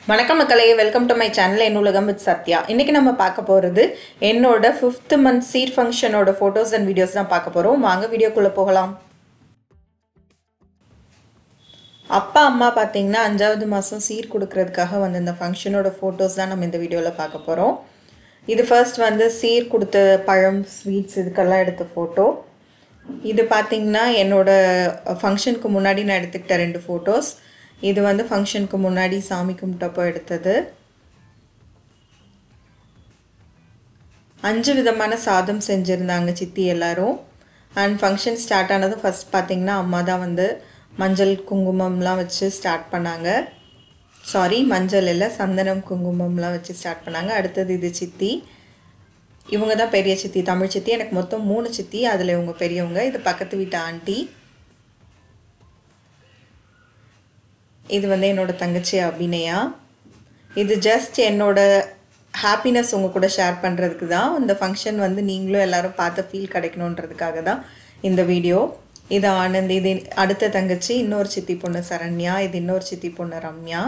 வணக்கம் மக்களே welcome to my channel என் உலகம் வித் சத்யா இன்றைக்கி நம்ம பார்க்க போகிறது என்னோட ஃபிஃப்த் மந்த் சீட் ஃபங்க்ஷனோட ஃபோட்டோஸ் அண்ட் வீடியோஸ் தான் பார்க்க போகிறோம் வாங்க வீடியோக்குள்ளே போகலாம் அப்பா அம்மா பார்த்தீங்கன்னா அஞ்சாவது மாதம் சீர் கொடுக்கறதுக்காக வந்து இந்த ஃபங்க்ஷனோட ஃபோட்டோஸ் தான் நம்ம இந்த வீடியோவில் பார்க்க போகிறோம் இது ஃபர்ஸ்ட் வந்து சீர் கொடுத்த பழம் ஸ்வீட்ஸ் இதுக்கெல்லாம் எடுத்த ஃபோட்டோ இது பார்த்தீங்கன்னா என்னோட ஃபங்க்ஷனுக்கு முன்னாடி நான் எடுத்துக்கிட்ட ரெண்டு ஃபோட்டோஸ் இது வந்து ஃபங்க்ஷனுக்கு முன்னாடி சாமி கும்பிட்டப்போ எடுத்தது அஞ்சு விதமான சாதம் செஞ்சுருந்தாங்க சித்தி எல்லாரும் அண்ட் ஃபங்க்ஷன் ஸ்டார்ட் ஆனது ஃபஸ்ட் பார்த்தீங்கன்னா அம்மா தான் வந்து மஞ்சள் குங்குமம்லாம் வச்சு ஸ்டார்ட் பண்ணாங்க சாரி மஞ்சள் இல்லை சந்தனம் குங்குமம்லாம் வச்சு ஸ்டார்ட் பண்ணாங்க அடுத்தது இது சித்தி இவங்க தான் பெரிய சித்தி தமிழ் சித்தி எனக்கு மொத்தம் மூணு சித்தி அதில் இவங்க பெரியவங்க இது பக்கத்து வீட்டு ஆண்டி இது வந்து என்னோட தங்கச்சி அபிநயா இது ஜஸ்ட் என்னோட ஹாப்பினஸ் உங்கள் கூட ஷேர் பண்ணுறதுக்கு தான் இந்த ஃபங்க்ஷன் வந்து நீங்களும் எல்லாரும் பார்த்த ஃபீல் கிடைக்கணுன்றதுக்காக தான் இந்த வீடியோ இது ஆனந்த் இது அடுத்த தங்கச்சி இன்னொரு சித்தி பொண்ணு சரண்யா இது இன்னொரு சித்தி பொண்ணு ரம்யா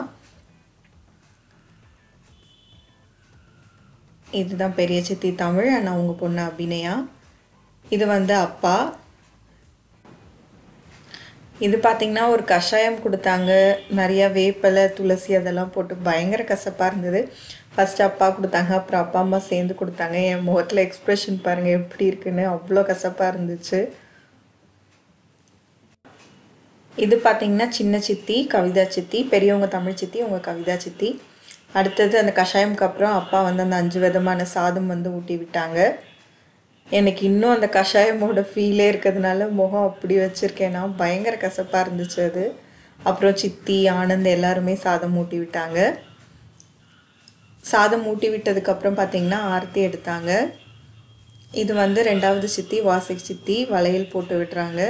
இதுதான் பெரிய சித்தி தமிழ் அண்ட் அவங்க பொண்ணு அபிநயா இது வந்து அப்பா இது பார்த்திங்கன்னா ஒரு கஷாயம் கொடுத்தாங்க நிறையா வேப்பலை துளசி அதெல்லாம் போட்டு பயங்கர கசப்பாக இருந்தது ஃபஸ்ட்டு அப்பா கொடுத்தாங்க அப்புறம் அப்பா அம்மா சேர்ந்து கொடுத்தாங்க என் முகத்தில் எக்ஸ்ப்ரெஷன் பாருங்கள் எப்படி இருக்குன்னு அவ்வளோ கசப்பாக இருந்துச்சு இது பார்த்திங்கன்னா சின்ன சித்தி கவிதா சித்தி பெரியவங்க தமிழ் சித்தி உங்கள் கவிதா சித்தி அடுத்தது அந்த கஷாயம்க்கு அப்புறம் அப்பா வந்து அந்த அஞ்சு விதமான சாதம் வந்து ஊட்டி விட்டாங்க எனக்கு இன்னும் அந்த கஷாயமோட ஃபீலே இருக்கிறதுனால முகம் அப்படி வச்சுருக்கேன்னா பயங்கர கசப்பாக இருந்துச்சு அது அப்புறம் சித்தி ஆனந்த் எல்லாருமே சாதம் ஊட்டி விட்டாங்க சாதம் ஊட்டி விட்டதுக்கப்புறம் பார்த்திங்கன்னா ஆரத்தி எடுத்தாங்க இது வந்து ரெண்டாவது சித்தி வாசிக் சித்தி வளையல் போட்டு விடுறாங்க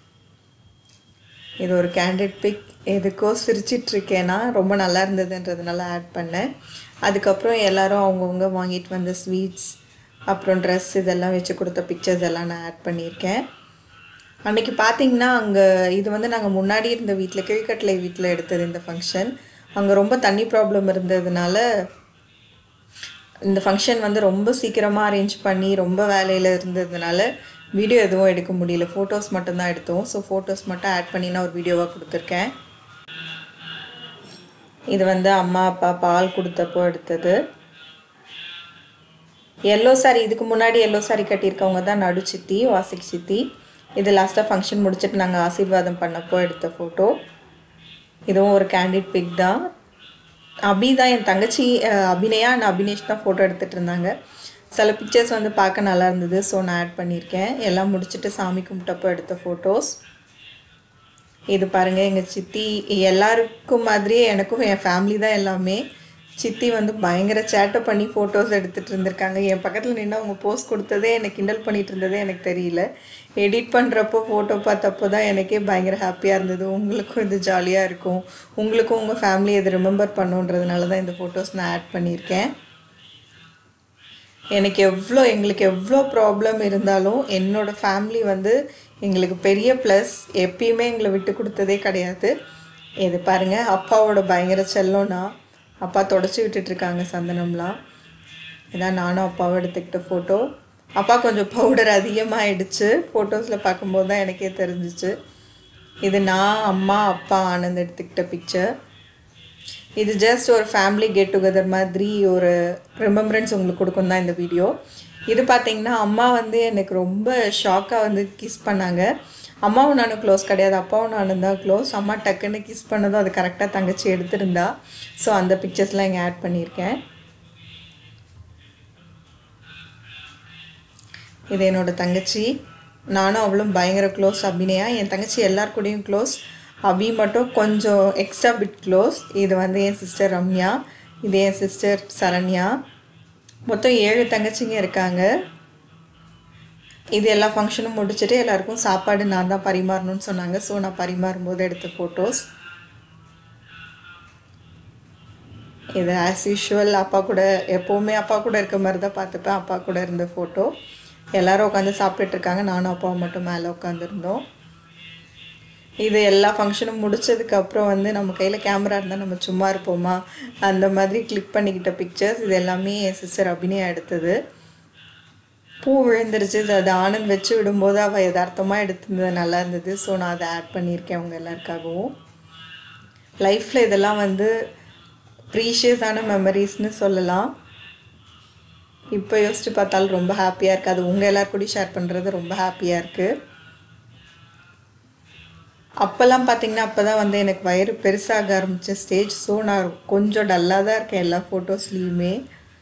இது ஒரு கேண்டிட் பிக் எதுக்கோ சிரிச்சிட்ருக்கேன்னா ரொம்ப நல்லா இருந்ததுன்றதுனால ஆட் பண்ணேன் அதுக்கப்புறம் எல்லாரும் அவங்கவுங்க வாங்கிட்டு வந்த ஸ்வீட்ஸ் அப்புறம் ட்ரெஸ் இதெல்லாம் வச்சு கொடுத்த பிக்சர்ஸ் எல்லாம் நான் ஆட் பண்ணியிருக்கேன் அன்றைக்கி பார்த்தீங்கன்னா அங்கே இது வந்து நாங்கள் முன்னாடி இருந்த வீட்டில் கீழ்கட்டளை வீட்டில் எடுத்தது இந்த ஃபங்க்ஷன் அங்கே ரொம்ப தண்ணி ப்ராப்ளம் இருந்ததுனால இந்த ஃபங்க்ஷன் வந்து ரொம்ப சீக்கிரமாக அரேஞ்ச் பண்ணி ரொம்ப வேலையில் இருந்ததுனால வீடியோ எதுவும் எடுக்க முடியல ஃபோட்டோஸ் மட்டும்தான் எடுத்தோம் ஸோ ஃபோட்டோஸ் மட்டும் ஆட் பண்ணி நான் ஒரு வீடியோவாக கொடுத்துருக்கேன் இது வந்து அம்மா அப்பா பால் கொடுத்தப்போ எடுத்தது எல்லோ சாரி இதுக்கு முன்னாடி எல்லோ சாரி கட்டியிருக்கவங்க தான் நடு சித்தி வாசிக் சித்தி இது லாஸ்ட்டாக ஃபங்க்ஷன் முடிச்சுட்டு நாங்கள் ஆசீர்வாதம் பண்ணப்போ எடுத்த ஃபோட்டோ இதுவும் ஒரு கேண்டிட் பிக் தான் அபி தான் என் தங்கச்சி அபிநயா அண்ட் அபினேஷ் தான் ஃபோட்டோ எடுத்துகிட்டு இருந்தாங்க சில பிக்சர்ஸ் வந்து பார்க்க நல்லா இருந்தது ஸோ நான் ஆட் பண்ணியிருக்கேன் எல்லாம் முடிச்சுட்டு சாமி கும்பிட்டப்போ எடுத்த ஃபோட்டோஸ் இது பாருங்கள் எங்கள் சித்தி எல்லாருக்கும் மாதிரியே எனக்கும் என் ஃபேமிலி தான் எல்லாமே சித்தி வந்து பயங்கர சேட்டை பண்ணி ஃபோட்டோஸ் எடுத்துகிட்டு இருந்திருக்காங்க என் பக்கத்தில் நின்று அவங்க போஸ்ட் கொடுத்ததே எனக்கு கிண்டல் பண்ணிகிட்டு இருந்ததே எனக்கு தெரியல எடிட் பண்ணுறப்போ ஃபோட்டோ பார்த்தப்போ தான் எனக்கே பயங்கர ஹாப்பியாக இருந்தது உங்களுக்கும் இது ஜாலியாக இருக்கும் உங்களுக்கும் உங்கள் ஃபேமிலி இது ரிமெம்பர் பண்ணுன்றதுனால தான் இந்த ஃபோட்டோஸ் நான் ஆட் பண்ணியிருக்கேன் எனக்கு எவ்வளோ எங்களுக்கு எவ்வளோ ப்ராப்ளம் இருந்தாலும் என்னோடய ஃபேமிலி வந்து எங்களுக்கு பெரிய ப்ளஸ் எப்பயுமே எங்களை விட்டு கொடுத்ததே கிடையாது இது பாருங்கள் அப்பாவோட பயங்கர செல்லம்னா அப்பா தொடச்சி விட்டுட்ருக்காங்க சந்தனம்லாம் இதான் நானும் அப்பாவும் எடுத்துக்கிட்ட ஃபோட்டோ அப்பா கொஞ்சம் பவுடர் அதிகமாகிடுச்சு ஃபோட்டோஸில் பார்க்கும்போது தான் எனக்கே தெரிஞ்சிச்சு இது நான் அம்மா அப்பா ஆனந்த் எடுத்துக்கிட்ட பிக்சர் இது ஜஸ்ட் ஒரு ஃபேமிலி கெட் டுகெதர் மாதிரி ஒரு ரிமெம்பரன்ஸ் உங்களுக்கு கொடுக்கும் தான் இந்த வீடியோ இது பார்த்திங்கன்னா அம்மா வந்து எனக்கு ரொம்ப ஷாக்காக வந்து கிஸ் பண்ணாங்க அம்மாவும் நானும் க்ளோஸ் கிடையாது அப்பாவும் நானும் தான் க்ளோஸ் அம்மா டக்குன்னு கிஸ் பண்ணதும் அது கரெக்டாக தங்கச்சி எடுத்திருந்தா ஸோ அந்த பிக்சர்ஸ்லாம் இங்கே ஆட் பண்ணியிருக்கேன் இது என்னோடய தங்கச்சி நானும் அவளும் பயங்கர க்ளோஸ் அபிநயா என் தங்கச்சி எல்லார் கூடயும் க்ளோஸ் அபி மட்டும் கொஞ்சம் எக்ஸ்ட்ரா பிட் க்ளோஸ் இது வந்து என் சிஸ்டர் ரம்யா இது என் சிஸ்டர் சரண்யா மொத்தம் ஏழு தங்கச்சிங்க இருக்காங்க இது எல்லா ஃபங்க்ஷனும் முடிச்சுட்டு எல்லாருக்கும் சாப்பாடு நான் தான் பரிமாறணும்னு சொன்னாங்க ஸோ நான் பரிமாறும் போது எடுத்த ஃபோட்டோஸ் இது ஆஸ் யூஷுவல் அப்பா கூட எப்போவுமே அப்பா கூட இருக்க மாதிரி தான் பார்த்துப்பேன் அப்பா கூட இருந்த ஃபோட்டோ எல்லோரும் உட்காந்து சாப்பிட்டுட்டு இருக்காங்க நானும் அப்பாவும் மட்டும் மேலே உட்காந்துருந்தோம் இது எல்லா ஃபங்க்ஷனும் முடிச்சதுக்கப்புறம் வந்து நம்ம கையில் கேமரா இருந்தால் நம்ம சும்மா இருப்போமா அந்த மாதிரி கிளிக் பண்ணிக்கிட்ட பிக்சர்ஸ் இது எல்லாமே என் சிஸ்டர் அபிநயா எடுத்தது பூ விழுந்துருச்சு அது ஆனந்த் வச்சு விடும்போது அவள் யதார்த்தமாக எடுத்திருந்தது நல்லா இருந்தது ஸோ நான் அதை ஆட் பண்ணியிருக்கேன் அவங்க எல்லாருக்காகவும் லைஃப்பில் இதெல்லாம் வந்து ப்ரீஷியஸான மெமரிஸ்னு சொல்லலாம் இப்போ யோசிச்சு பார்த்தாலும் ரொம்ப ஹாப்பியாக இருக்குது அது உங்கள் எல்லார் கூடயும் ஷேர் பண்ணுறது ரொம்ப ஹாப்பியாக இருக்குது அப்போல்லாம் பார்த்தீங்கன்னா அப்போ தான் வந்து எனக்கு வயிறு பெருசாக ஆரம்பித்த ஸ்டேஜ் ஸோ நான் கொஞ்சம் டல்லாக தான் இருக்கேன் எல்லா ஃபோட்டோஸ்லேயுமே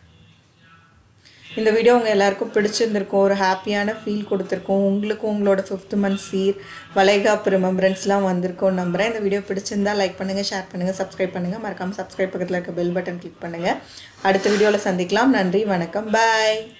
இந்த வீடியோ உங்கள் எல்லாருக்கும் பிடிச்சிருந்திருக்கும் ஒரு ஹாப்பியான ஃபீல் கொடுத்துருக்கோம் உங்களுக்கும் உங்களோட ஃபிஃப்த் மந்த் சீர் வளைகாப்பு ரிமெம்பரன்ஸ்லாம் வந்திருக்கும் நம்புகிறேன் இந்த வீடியோ பிடிச்சிருந்தா லைக் பண்ணுங்கள் ஷேர் பண்ணுங்கள் சப்ஸ்கிரைப் பண்ணுங்கள் மறக்காமல் சப்ஸ்கிரைப் பக்கத்தில் இருக்க பெல் பட்டன் கிளிக் பண்ணுங்கள் அடுத்த வீடியோவில் சந்திக்கலாம் நன்றி வணக்கம் பாய்